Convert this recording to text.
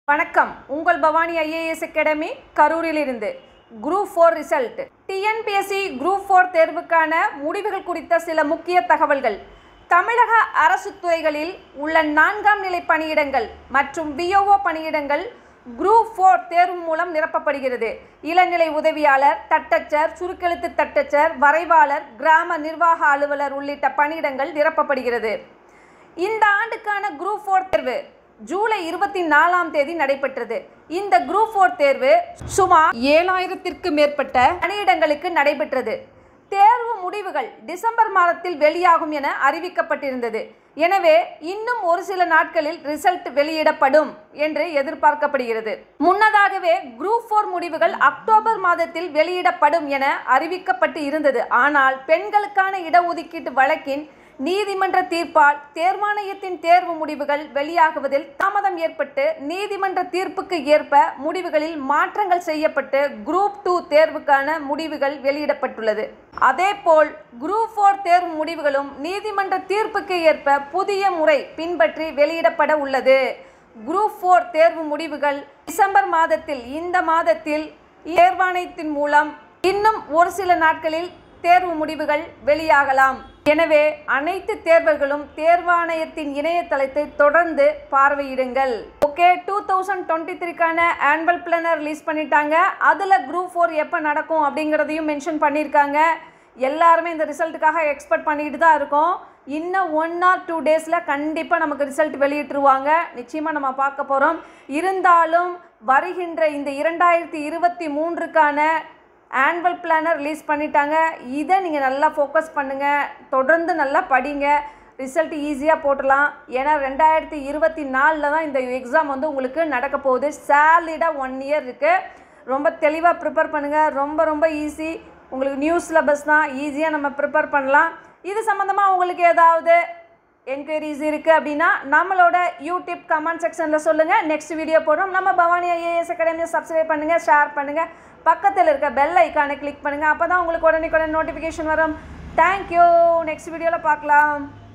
வணக்கம் உங்கள் Bhavani IAS academy கரூரிலிருந்து group four result TNPSC group four தேர்வுக்கான முடிவுகள் குறித்த சில முக்கிய தகவல்கள் தமிழக அரசு துறைகளில் உள்ள நான்காம் நிலை பணியிடங்கள் மற்றும் விஓஓ பணியிடங்கள் குரூப் ஃபோர் தேர்வு மூலம் நிரப்பப்படுகிறது இளநிலை உதவியாளர் தட்டச்சர் சுருக்கெழுத்து தட்டச்சர் வரைவாளர் கிராம நிர்வாக அலுவலர் உள்ளிட்ட பணியிடங்கள் நிரப்பப்படுகிறது இந்த ஆண்டுக்கான குரூப் ஃபோர் தேர்வு ஜூலை இருபத்தி நாலாம் தேதி நடைபெற்றது இந்த குரூப் ஃபோர் தேர்வு சுமார் ஏழாயிரத்திற்கு மேற்பட்ட பணியிடங்களுக்கு நடைபெற்றது தேர்வு முடிவுகள் டிசம்பர் மாதத்தில் வெளியாகும் என அறிவிக்கப்பட்டிருந்தது எனவே இன்னும் ஒரு சில நாட்களில் ரிசல்ட் வெளியிடப்படும் என்று எதிர்பார்க்கப்படுகிறது முன்னதாகவே குரூப் ஃபோர் முடிவுகள் அக்டோபர் மாதத்தில் வெளியிடப்படும் என அறிவிக்கப்பட்டு இருந்தது ஆனால் பெண்களுக்கான இடஒதுக்கீட்டு வழக்கின் நீதிமன்ற தீர்ப்பால் தேர்வாணையத்தின் தேர்வு முடிவுகள் வெளியாகுவதில் தாமதம் ஏற்பட்டு நீதிமன்ற தீர்ப்புக்கு ஏற்ப முடிவுகளில் மாற்றங்கள் செய்யப்பட்டு குரூப் டூ தேர்வுக்கான முடிவுகள் வெளியிடப்பட்டுள்ளது அதேபோல் குரூப் ஃபோர் தேர்வு முடிவுகளும் நீதிமன்ற தீர்ப்புக்கு ஏற்ப புதிய முறை பின்பற்றி வெளியிடப்பட உள்ளது குரூப் ஃபோர் தேர்வு முடிவுகள் டிசம்பர் மாதத்தில் இந்த மாதத்தில் தேர்வாணையத்தின் மூலம் இன்னும் ஒரு சில நாட்களில் தேர்வு முடிவுகள் வெளியாகலாம் எனவே அனைத்து தேர்வர்களும் தேர்வாணையத்தின் இணையதளத்தை தொடர்ந்து பார்வையிடுங்கள் ஓகே டூ தௌசண்ட் டுவெண்ட்டி த்ரீக்கான ஆனுவல் பிளானர் ரிலீஸ் பண்ணிட்டாங்க அதில் குரூப் ஃபோர் எப்போ நடக்கும் அப்படிங்கிறதையும் மென்ஷன் பண்ணியிருக்காங்க எல்லாருமே இந்த ரிசல்ட்டுக்காக எக்ஸ்பெக்ட் பண்ணிட்டு தான் இருக்கோம் இன்னும் ஒன் ஆர் டூ டேஸில் கண்டிப்பாக நமக்கு ரிசல்ட் வெளியிட்டுருவாங்க நிச்சயமாக நம்ம பார்க்க போகிறோம் இருந்தாலும் வருகின்ற இந்த இரண்டாயிரத்தி இருபத்தி மூன்றுக்கான ஆனுவல் பிளானர் ரிலீஸ் பண்ணிட்டாங்க இதை நீங்கள் நல்லா ஃபோக்கஸ் பண்ணுங்கள் தொடர்ந்து நல்லா படிங்க ரிசல்ட் ஈஸியாக போட்டுடலாம் ஏன்னா ரெண்டாயிரத்தி இருபத்தி நாலில் தான் இந்த எக்ஸாம் வந்து உங்களுக்கு நடக்க போகுது சேலிடாக ஒன் இயர் இருக்குது ரொம்ப தெளிவாக ப்ரிப்பேர் பண்ணுங்கள் ரொம்ப ரொம்ப ஈஸி உங்களுக்கு நியூ சிலபஸ் தான் ஈஸியாக நம்ம ப்ரிப்பேர் பண்ணலாம் இது சம்மந்தமாக உங்களுக்கு ஏதாவது என்கொயரிஸ் இருக்குது அப்படின்னா நம்மளோட யூடியூப் கமெண்ட் செக்ஷனில் சொல்லுங்கள் நெக்ஸ்ட் வீடியோ போடுறோம் நம்ம பவானி ஐஏஎஸ் அகாடமியை சப்ஸ்கிரைப் பண்ணுங்கள் ஷேர் பண்ணுங்கள் பக்கத்தில் இருக்க பெல் ஐக்கானை கிளிக் பண்ணுங்கள் அப்போ தான் உங்களுக்கு உடனே உடனே நோட்டிஃபிகேஷன் வரும் தேங்க்யூ நெக்ஸ்ட் வீடியோவில் பார்க்கலாம்